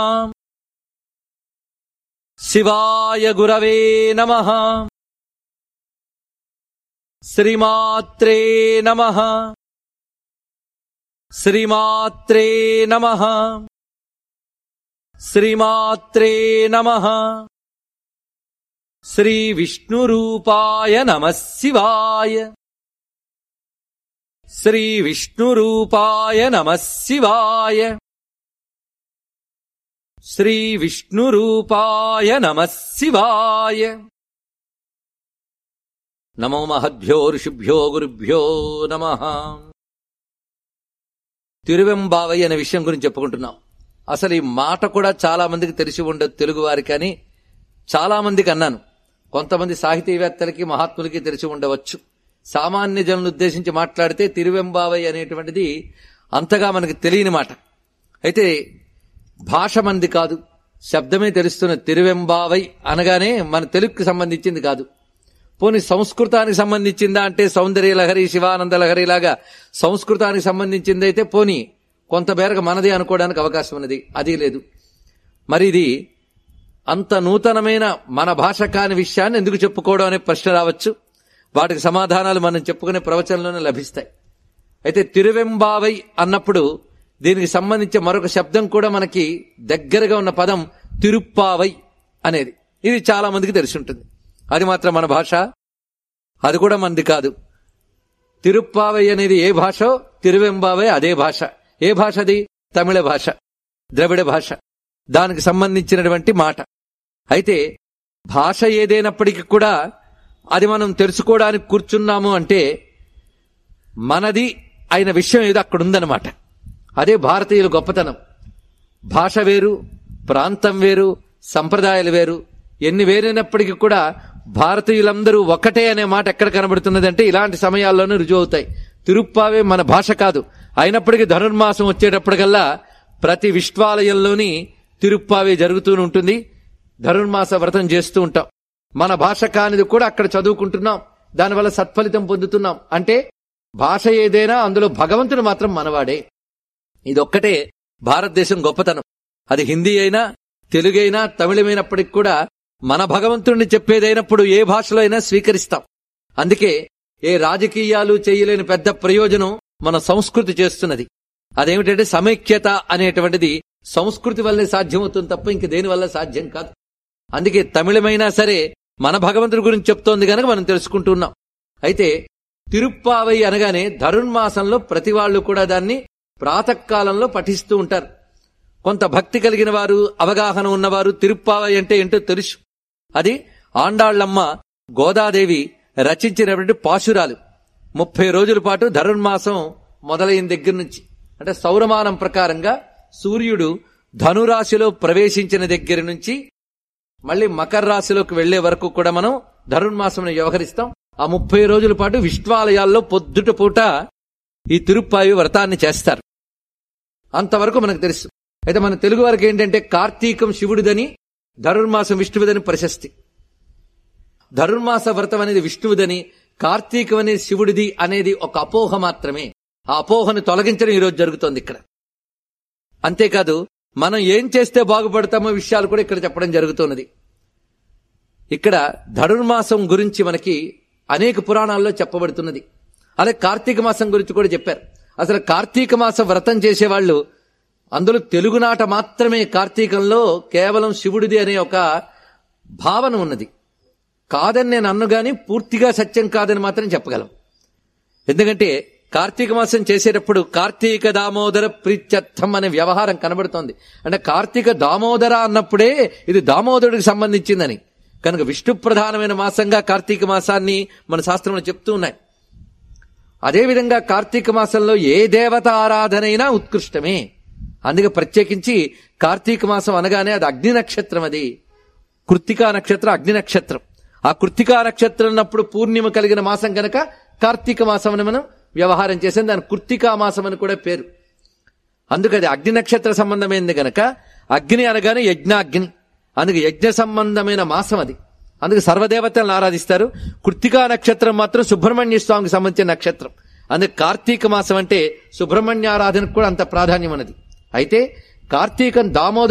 శివాయ గురవే నమ శ్రీమాత్రే నమ శ్రీమాత్రే నమ శ్రీమాత్రే నమ శ్రీ విష్ణురూపాయ నమ శివాయ శ్రీ విష్ణురూపాయ నమ శివాయ శ్రీ విష్ణురూపాయ నమ శివాయ నమో మహద్భ్యో ఋషిభ్యో గురుభ్యో నమ తిరువెంబావై అనే విషయం గురించి చెప్పుకుంటున్నాం అసలు ఈ మాట కూడా చాలా మందికి తెలిసి ఉండదు తెలుగు వారికి కానీ చాలా మందికి అన్నాను కొంతమంది సాహితీవేత్తలకి మహాత్ములకి తెలిసి ఉండవచ్చు సామాన్య జనులను ఉద్దేశించి మాట్లాడితే తిరువెంబావై అనేటువంటిది అంతగా మనకి తెలియని మాట అయితే భాష మంది కాదు శబ్దమే తెలుస్తున్న తిరువెంబావై అనగానే మన తెలుగుకి సంబంధించింది కాదు పోనీ సంస్కృతానికి సంబంధించిందా అంటే సౌందర్య లహరి శివానంద లహరి లాగా సంస్కృతానికి సంబంధించింది అయితే పోనీ కొంత మేరకు మనదే అనుకోవడానికి అవకాశం ఉన్నది అది లేదు మరి ఇది అంత నూతనమైన మన భాష కాని విషయాన్ని ఎందుకు చెప్పుకోవడం అనే ప్రశ్న రావచ్చు వాటికి సమాధానాలు మనం చెప్పుకునే ప్రవచనంలోనే లభిస్తాయి అయితే తిరువెంబావై అన్నప్పుడు దీనికి సంబంధించి మరొక శబ్దం కూడా మనకి దగ్గరగా ఉన్న పదం తిరుప్పావై అనేది ఇది చాలా మందికి తెలిసి ఉంటుంది అది మాత్రం మన భాష అది కూడా మనది కాదు తిరుప్పావై అనేది ఏ భాషో తిరువెంబావై అదే భాష ఏ భాష అది తమిళ భాష ద్రవిడ భాష దానికి సంబంధించినటువంటి మాట అయితే భాష ఏదైనప్పటికీ కూడా అది మనం తెలుసుకోవడానికి కూర్చున్నాము అంటే మనది అయిన విషయం ఏదో అక్కడ ఉందన్నమాట అదే భారతీయుల గొప్పతనం భాష వేరు ప్రాంతం వేరు సంప్రదాయాలు వేరు ఎన్ని వేరైనప్పటికీ కూడా భారతీయులందరూ ఒకటే అనే మాట ఎక్కడ కనబడుతున్నది అంటే ఇలాంటి సమయాల్లోనే రుజువు అవుతాయి తిరుప్పావే మన భాష కాదు అయినప్పటికీ ధనుర్మాసం వచ్చేటప్పటికల్లా ప్రతి విశ్వాలయంలోని తిరుప్పావే జరుగుతూ ఉంటుంది ధనుర్మాస వ్రతం చేస్తూ ఉంటాం మన భాష కానిది కూడా అక్కడ చదువుకుంటున్నాం దానివల్ల సత్ఫలితం పొందుతున్నాం అంటే భాష ఏదైనా అందులో భగవంతుడు మాత్రం మనవాడే ఇదొక్కటే భారతదేశం గొప్పతనం అది హిందీ అయినా తెలుగైనా తమిళమైనప్పటికి కూడా మన భగవంతుడిని చెప్పేదైనప్పుడు ఏ భాషలో అయినా స్వీకరిస్తాం అందుకే ఏ రాజకీయాలు చేయలేని పెద్ద ప్రయోజనం మన సంస్కృతి చేస్తున్నది అదేమిటంటే సమైక్యత అనేటువంటిది సంస్కృతి వల్లే సాధ్యమవుతుంది తప్ప ఇంక దేని వల్ల సాధ్యం కాదు అందుకే తమిళమైనా సరే మన భగవంతుడి గురించి చెప్తోంది కనుక మనం తెలుసుకుంటున్నాం అయితే తిరుప్పావై అనగానే ధనుర్మాసంలో ప్రతి వాళ్ళు కూడా దాన్ని ప్రాతకాలంలో పఠిస్తూ ఉంటారు కొంత భక్తి కలిగిన వారు అవగాహన ఉన్నవారు తిరుప్పావై అంటే ఏంటో తెలుసు అది ఆండాళ్లమ్మ గోదాదేవి రచించినటువంటి పాశురాలు ముప్పై రోజుల పాటు ధనుర్మాసం మొదలైన దగ్గర నుంచి అంటే సౌరమానం ప్రకారంగా సూర్యుడు ధనురాశిలో ప్రవేశించిన దగ్గర నుంచి మళ్ళీ మకర రాశిలోకి వెళ్లే వరకు కూడా మనం ధనుర్మాసం వ్యవహరిస్తాం ఆ ముప్పై రోజుల పాటు విశ్వాలయాల్లో పొద్దుట పూట ఈ తిరుప్పాయి వ్రతాన్ని చేస్తారు అంతవరకు మనకు తెలుసు అయితే మన తెలుగు వారికి ఏంటంటే కార్తీకం శివుడిదని ధనుర్మాసం విష్ణువుదని ప్రశస్తి ధనుర్మాస వ్రతం అనేది విష్ణువుదని కార్తీకం అనేది శివుడిది అనేది ఒక అపోహ మాత్రమే ఆ అపోహను తొలగించడం ఈరోజు జరుగుతోంది ఇక్కడ అంతేకాదు మనం ఏం చేస్తే బాగుపడతామో విషయాలు కూడా ఇక్కడ చెప్పడం జరుగుతున్నది ఇక్కడ ధనుర్మాసం గురించి మనకి అనేక పురాణాల్లో చెప్పబడుతున్నది అలాగే కార్తీక మాసం గురించి కూడా చెప్పారు అసలు కార్తీక మాస వ్రతం చేసేవాళ్ళు అందులో తెలుగునాట మాత్రమే కార్తీకంలో కేవలం శివుడిది అనే ఒక భావన ఉన్నది కాదని నేను అన్ను గాని పూర్తిగా సత్యం కాదని మాత్రం చెప్పగలం ఎందుకంటే కార్తీక మాసం చేసేటప్పుడు కార్తీక దామోదర ప్రీత్యర్థం అనే వ్యవహారం కనబడుతోంది అంటే కార్తీక దామోదర అన్నప్పుడే ఇది దామోదరుడికి సంబంధించిందని కనుక విష్ణు ప్రధానమైన మాసంగా కార్తీక మాసాన్ని మన శాస్త్రంలో చెప్తూ ఉన్నాయి అదేవిధంగా కార్తీక మాసంలో ఏ దేవత ఆరాధనైనా ఉత్కృష్టమే అందుకే ప్రత్యేకించి కార్తీక మాసం అనగానే అది అగ్ని నక్షత్రం అది కృత్తికా నక్షత్రం అగ్ని నక్షత్రం ఆ కృత్తికా నక్షత్రం అన్నప్పుడు పూర్ణిమ కలిగిన మాసం గనక కార్తీక మాసం అని మనం వ్యవహారం చేసాం దాని కృత్తికా మాసం అని కూడా పేరు అందుకు అది అగ్ని నక్షత్ర సంబంధమైంది గనక అగ్ని అనగానే యజ్ఞాగ్ని అందుకు యజ్ఞ సంబంధమైన మాసం అది అందుకు సర్వదేవతలను ఆరాధిస్తారు కృత్తికా నక్షత్రం మాత్రం సుబ్రహ్మణ్య స్వామికి సంబంధించిన నక్షత్రం అందుకు కార్తీక మాసం అంటే సుబ్రహ్మణ్య ఆరాధనకు కూడా అంత ప్రాధాన్యం ఉన్నది అయితే కార్తీకం దామోదర